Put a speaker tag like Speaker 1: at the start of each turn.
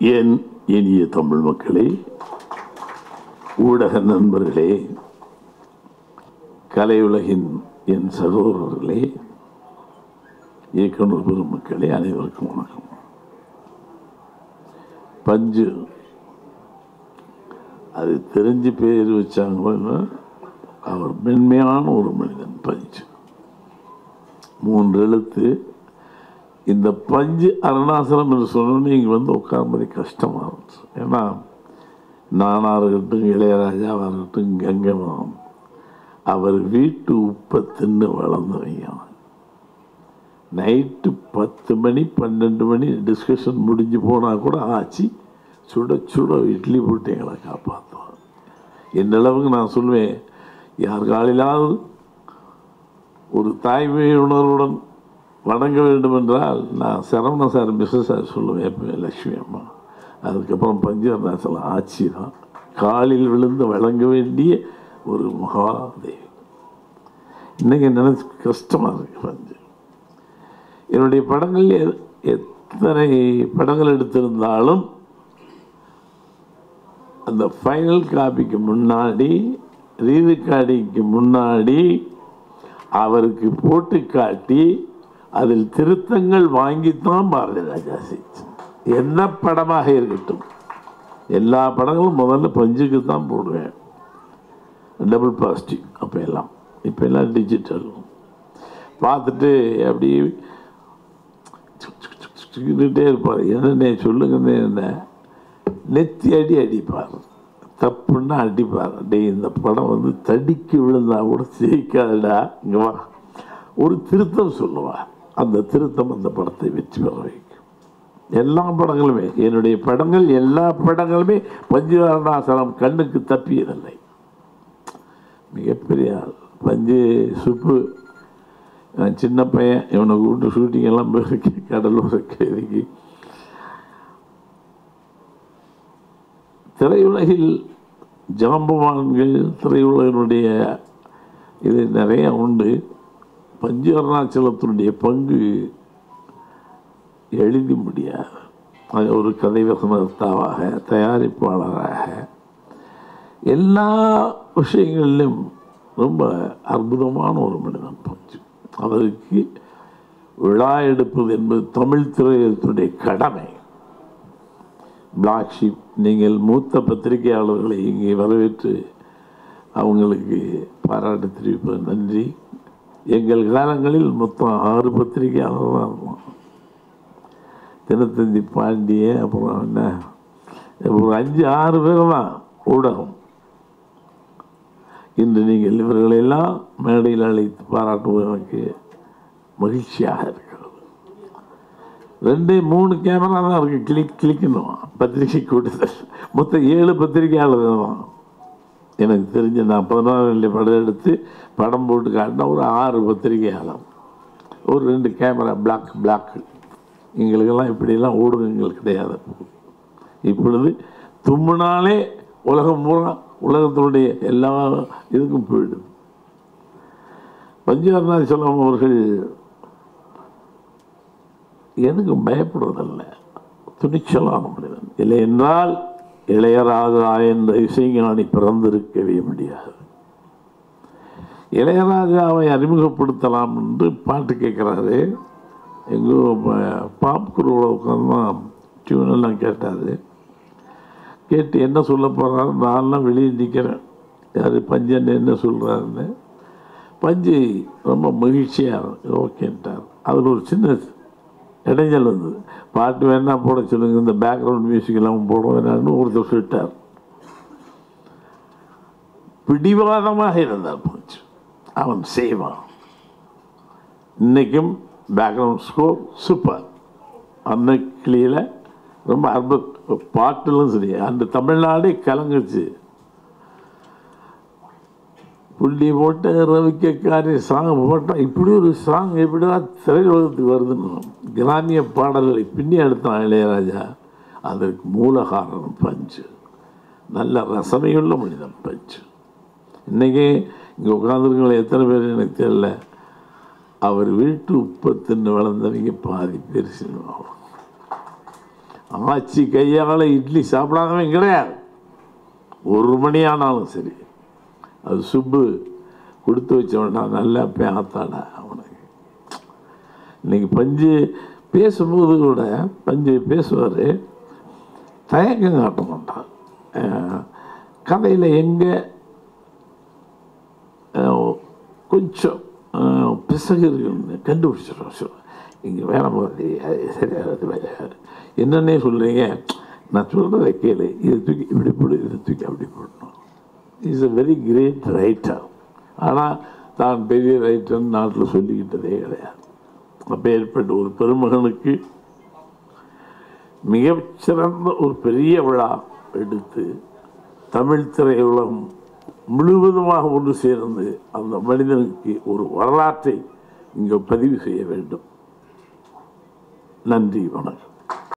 Speaker 1: என் இனிய தமிழ் மக்களே ஊடக நண்பர்களே கலையுலகின் என் சகோதரர்களே இயக்குனர் பெருமக்களே அனைவருக்கும் வணக்கம் பஞ்சு அது தெரிஞ்சு பேர் வச்சாங்களோ அவர் மென்மையான ஒரு மனிதன் பஞ்சு மூன்று எழுத்து இந்த பஞ்சு அருணாசலம் என்று சொன்னோன்னே இங்கே வந்து உட்கார்ந்தது கஷ்டமாக இருந்துச்சு ஏன்னா நானாக இருக்கட்டும் இளையராஜாவாக இருக்கட்டும் கங்கமாம் அவர் வீட்டு உப்பை தின்னு வளர்ந்தவங்க நைட்டு பத்து மணி பன்னெண்டு மணி டிஸ்கஷன் முடிஞ்சு போனால் கூட ஆச்சு சுட சுட இட்லி போட்டு எங்களை காப்பாற்றுவார் எந்த அளவுக்கு நான் சொல்லுவேன் யார் காலையிலாவது ஒரு தாய்மை உணர்வுடன் வணங்க வேண்டும் என்றால் நான் சரவண சார் மிஸ்ஸஸ் சார் சொல்லுவேன் எப்பவுமே லட்சுமி அம்மா அதுக்கப்புறம் பஞ்சவர்ணாசலம் ஆட்சி தான் காலில் விழுந்து வழங்க வேண்டிய ஒரு மகாதேவி இன்னைக்கு நினைச்சு கஷ்டமாக இருக்கு பஞ்சு என்னுடைய படங்கள் எ- எத்தனை படங்கள் எடுத்திருந்தாலும் அந்த ஃபைனல் காப்பிக்கு முன்னாடி ரீதிக்காடிக்கு முன்னாடி அவருக்கு போட்டு காட்டி அதில் திருத்தங்கள் வாங்கித்தான் பாரதி ராஜா செஞ்சு என்ன படமாக இருக்கட்டும் எல்லா படங்களும் முதல்ல பஞ்சுக்கு தான் போடுவேன் டபுள் பாசிட்டிவ் அப்போ எல்லாம் இப்போ எல்லாம் டிஜிட்டல் பார்த்துட்டு அப்படி சுக்கிட்டே இருப்பார் என்னண்ணே சொல்லுங்கண்ணே என்ன நெத்தி அடி அடிப்பார் தப்புன்னா அடிப்பார் டேய் இந்த படம் வந்து தடிக்கு விழுந்தா கூட ஜெயிக்காதுடா இங்க வா ஒரு திருத்தம் சொல்லுவார் அந்த திருத்தம் அந்த படத்தை வெற்றி பெற வைக்கும் எல்லா படங்களுமே என்னுடைய படங்கள் எல்லா படங்களுமே பஞ்சவரணாசனம் கண்ணுக்கு தப்பியதில்லை மிகப்பெரிய ஆள் பஞ்சு சுப்பு நான் சின்ன பையன் இவனை கூப்பிட்டு ஷூட்டிங் எல்லாம் போயிருக்கு கடலூர் கைதிக்கு திரையுலகில் ஜாம்பவான்கள் திரையுலகினுடைய இது நிறைய உண்டு பஞ்சு அருணாச்சலத்தினுடைய பங்கு எழுதி முடியாது அது ஒரு கதை வசனத்தாவாக தயாரிப்பாளராக எல்லா விஷயங்களிலும் ரொம்ப அற்புதமான ஒரு மனிதன் பஞ்சு அவருக்கு விழா எடுப்பது என்பது தமிழ் திரையுலகத்துடைய கடமை பிளாக் ஷீப் நீங்கள் மூத்த பத்திரிகையாளர்களை இங்கே வரவேற்று அவங்களுக்கு பாராட்டு தெரிவிப்பது நன்றி எங்கள் காலங்களில் மொத்தம் ஆறு பத்திரிகையாளர் தான் இருந்தோம் தினத்தந்தி பாண்டிய அப்புறம் என்ன ஒரு அஞ்சு ஆறு பேர் தான் ஊடகம் இன்று நீங்கள் இவர்களெல்லாம் மேடையில் அழைத்து பாராட்டுவது எனக்கு மகிழ்ச்சியாக இருக்கிறது ரெண்டு மூணு கேமரா தான் இருக்கு கிளிக் கிளிக்கணும் பத்திரிகை கூட்டத்தில் மொத்தம் ஏழு பத்திரிகையாளர் தான் எனக்கு தெரிஞ்ச நான் பதினாறு படம் எடுத்து படம் போட்டு காட்டினா ஒரு ஆறு பத்திரிகையாளர் ஒரு ரெண்டு கேமரா பிளாக் பிளாக் எங்களுக்கெல்லாம் இப்படியெல்லாம் ஊடகங்கள் கிடையாது இப்பொழுது தும்முனாலே உலகம் பூரா உலகத்தினுடைய எல்லா இதுக்கும் போயிடுது பஞ்சவர்ணாச்சலம் அவர்கள் எனக்கு பயப்படுவதல்ல துணிச்சலான மனிதன் இல்லை என்றால் இளையராஜா என்ற இசைஞானி பிறந்திருக்கவே முடியாது இளையராஜாவை அறிமுகப்படுத்தலாம் என்று பாட்டு கேட்குறாரு எங்கோ பாப்குருவோட உட்காந்து தான் டியூன் எல்லாம் கேட்டார் கேட்டு என்ன சொல்ல போகிறாரு நான்லாம் வெளியே நிற்கிறேன் யார் பஞ்சன் என்ன சொல்கிறாருன்னு பஞ்சு ரொம்ப மகிழ்ச்சியாக ஓகேன்ட்டார் அதில் ஒரு சின்ன இடைஞ்சல் வந்தது பாட்டு வேணா போட சொல்லுங்க இந்த பேக்ரவுண்ட் மியூசிக் எல்லாம் போட வேணாம்னு ஒருத்தர் சொல்லிட்டார் பிடிவாதமாக இருந்தார் பஞ்சு அவன் செய்வான் இன்னைக்கும் பேக்ரவுண்ட் ஸ்கோர் சூப்பர் அந்த கிளியில் ரொம்ப அற்புத பாட்டிலும் சரி அந்த தமிழ்நாடே கலங்குச்சு புள்ளி போட்டு ரவிக்கக்காரி சாங் போட்டால் இப்படி ஒரு சாங் எப்படிதான் திரையுலகத்துக்கு வருதுன்னு கிராமிய பாடல்களை பின்னி எடுத்தான் இளையராஜா அதற்கு மூல காரணம் பஞ்சு நல்ல ரசனையுள்ள மனிதன் பஞ்சு இன்றைக்கி இங்கே உட்காந்துருக்கவங்க எத்தனை பேர் எனக்கு தெரியல அவர் வீட்டு உப்பை தின்னு வளர்ந்தவங்க பாதி பேர் சினிமாவும் ஆச்சி கையால் இட்லி சாப்பிடாதவன் கிடையாது ஒரு மணி ஆனாலும் சரி அது சுப்பு கொடுத்து வச்சவனா நல்லா பேத்தாடா அவனுக்கு இன்னைக்கு பஞ்சு பேசும்போது கூட பஞ்சு பேசுவார் தயக்கம் காட்ட மாட்டான் அஹ், கதையில் எங்கே கொஞ்சம் அஹ், பிசகு இருக்குன்னு கண்டுபிடிச்சிடும் சொல்லுவேன் இங்கே வேலை போகிறது அது சரியாக வேலை என்னன்னே சொல்கிறீங்க நான் சொல்கிறத கேளு இதை தூக்கி இப்படி போடு இதை தூக்கி அப்படி போடணும் is a very great writer ஆனால் தான் பெரிய ரைட்டர்னு நாட்டில் சொல்லிக்கிட்டதே கிடையாது அப்போ ஏற்பட்ட ஒரு பெருமகனுக்கு மிகச்சிறந்த ஒரு பெரிய விழா எடுத்து தமிழ் திரையுலகம் முழுவதுமாக ஒன்று சேர்ந்து அந்த மனிதனுக்கு ஒரு வரலாற்றை இங்கே பதிவு செய்ய வேண்டும் நன்றி வணக்கம்